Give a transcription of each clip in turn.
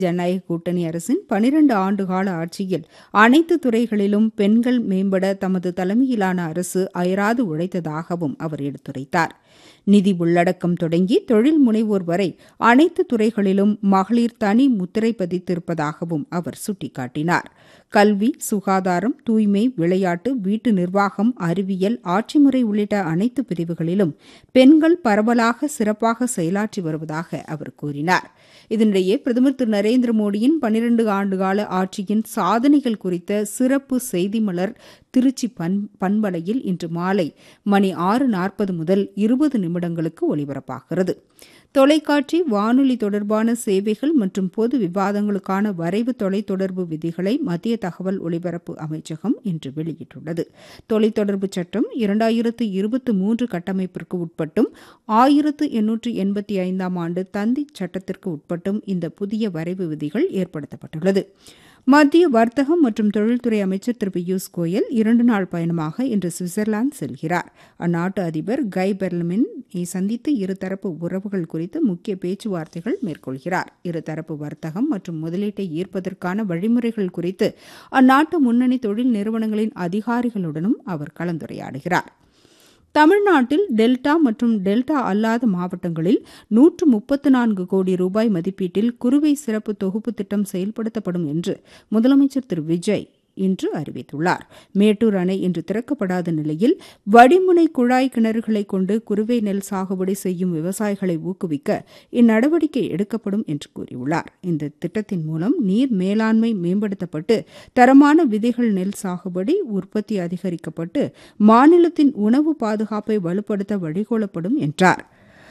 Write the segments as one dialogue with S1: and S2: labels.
S1: ஜனநாயக கூட்டணி அரசின் பனிரண்டு ஆண்டுகால ஆட்சியில் அனைத்து துறைகளிலும் பெண்கள் மேம்பட தமது தலைமையிலான அரசு அயராது உழைத்ததாகவும் அவர் எடுத்துரைத்தார் நிதி உள்ளடக்கம் தொடங்கி தொழில் முனைவோர் வரை அனைத்து துறைகளிலும் மகளிர் தனி முத்திரை பதித்திருப்பதாகவும் அவர் சுட்டிக்காட்டினார் கல்வி சுகாதாரம் தூய்மை விளையாட்டு வீட்டு நிர்வாகம் அறிவியல் ஆட்சிமுறை உள்ளிட்ட அனைத்து பிரிவுகளிலும் பெண்கள் பரவலாக சிறப்பாக செயலாற்றி வருவதாக அவர் கூறினார் இதனிடையே பிரதமர் திரு நரேந்திர மோடியின் பனிரண்டு ஆண்டுகால ஆட்சியின் சாதனைகள் குறித்த சிறப்பு செய்தி மலர் திருச்சி பண் பண்பலையில் இன்று மாலை மணி ஆறு நாற்பது முதல் இருபது நிமிடங்களுக்கு ஒலிபரப்பாகிறது தொலைக்காட்சி வானொலி தொடர்பான சேவைகள் மற்றும் பொது விவாதங்களுக்கான வரைவு தொலைத்தொடர்பு விதிகளை மத்திய தகவல் ஒலிபரப்பு அமைச்சகம் இன்று வெளியிட்டுள்ளது தொலைத்தொடர்பு சட்டம் இரண்டாயிரத்து இருபத்தி மூன்று கட்டமைப்பிற்கு உட்பட்டும் ஆயிரத்து எண்ணூற்று எண்பத்தி ஐந்தாம் ஆண்டு தந்தி சட்டத்திற்கு உட்பட்டும் இந்த புதிய வரைவு விதிகள் ஏற்படுத்தப்பட்டுள்ளது மத்திய வர்த்தகம் மற்றும் தொழில்துறை அமைச்சர் திரு பியூஷ் கோயல் இரண்டு நாள் பயணமாக இன்று சுவிட்சர்லாந்து செல்கிறார் அந்நாட்டு அதிபர் கை பெர்லமின் சந்தித்து இருதரப்பு உறவுகள் குறித்து முக்கிய பேச்சுவார்த்தைகள் மேற்கொள்கிறார் இருதரப்பு வர்த்தகம் மற்றும் முதலீட்டை ஈர்ப்பதற்கான வழிமுறைகள் குறித்து அந்நாட்டு முன்னணி தொழில் நிறுவனங்களின் அதிகாரிகளுடனும் அவர் கலந்துரையாடுகிறார் தமிழ்நாட்டில் டெல்டா மற்றும் டெல்டா அல்லாத மாவட்டங்களில் நூற்று முப்பத்து நான்கு கோடி ரூபாய் மதிப்பீட்டில் குறுவை சிறப்பு தொகுப்பு திட்டம் செயல்படுத்தப்படும் என்று முதலமைச்சர் திரு விஜய் இன்று அறிவித்துள்ளார் மேட்டூர் அணை இன்று திறக்கப்படாத நிலையில் வடிமுனை குழாய் கிணறுகளை கொண்டு குறுவை நெல் சாகுபடி செய்யும் விவசாயிகளை ஊக்குவிக்க இந்நடவடிக்கை எடுக்கப்படும் என்று கூறியுள்ளார் இந்த திட்டத்தின் மூலம் நீர் மேலாண்மை மேம்படுத்தப்பட்டு தரமான விதைகள் நெல் சாகுபடி உற்பத்தி அதிகரிக்கப்பட்டு மாநிலத்தின் உணவு பாதுகாப்பை வலுப்படுத்த வழிகோலப்படும் என்றார்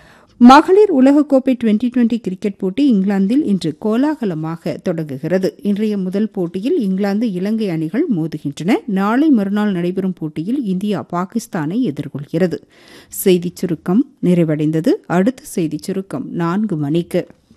S1: மகளிர் உலகக்கோப்பை டுவெண்டி டுவெண்டி கிரிக்கெட் போட்டி இங்கிலாந்தில் இன்று கோலாகலமாக தொடங்குகிறது இன்றைய முதல் போட்டியில் இங்கிலாந்து இலங்கை அணிகள் மோதுகின்றன நாளை மறுநாள் நடைபெறும் போட்டியில் இந்தியா பாகிஸ்தானை எதிர்கொள்கிறது செய்திச் சுருக்கம் நிறைவடைந்தது அடுத்த செய்திச் சுருக்கம் நான்கு மணிக்கு